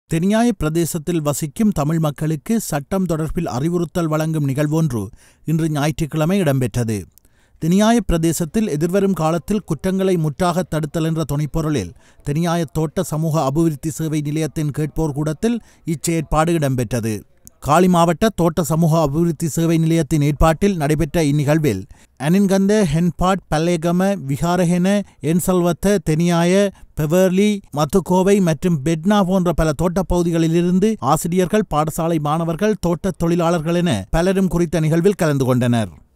தெனியாய பிரதேசத்தில் வசிக்கும் தமிழ் மக்களுக்கு சட்டம் தொடர்பில் அறிவுறுத்தல் வழங்கும் நிகழ்வொன்று இன்று ஞாயிற்றுக்கிழமை இடம்பெற்றது தெனியாய பிரதேசத்தில் எதிர்வரும் காலத்தில் குற்றங்களை முற்றாக தடுத்தல் என்ற துணைப்பொருளில் தெனியாய தோட்ட சமூக அபிவிருத்தி சேவை நிலையத்தின் கேட்போர் கூடத்தில் இச்செயற்பாடு இடம்பெற்றது காலி மாவட்ட தோட்ட சமூக அபிவிருத்தி சேவை நிலையத்தின் ஏற்பாட்டில் நடைபெற்ற இந்நிகழ்வில் அனின்கந்த ஹென்பாட் பல்லேகம விகாரஹென என்சல்வத்த தெனியாய பெவர்லி மத்துக்கோவை மற்றும் பெட்னா போன்ற பல தோட்டப் பகுதிகளிலிருந்து ஆசிரியர்கள் பாடசாலை மாணவர்கள் தோட்டத் தொழிலாளர்கள் என பலரும் குறித்த நிகழ்வில் கலந்து கொண்டனர்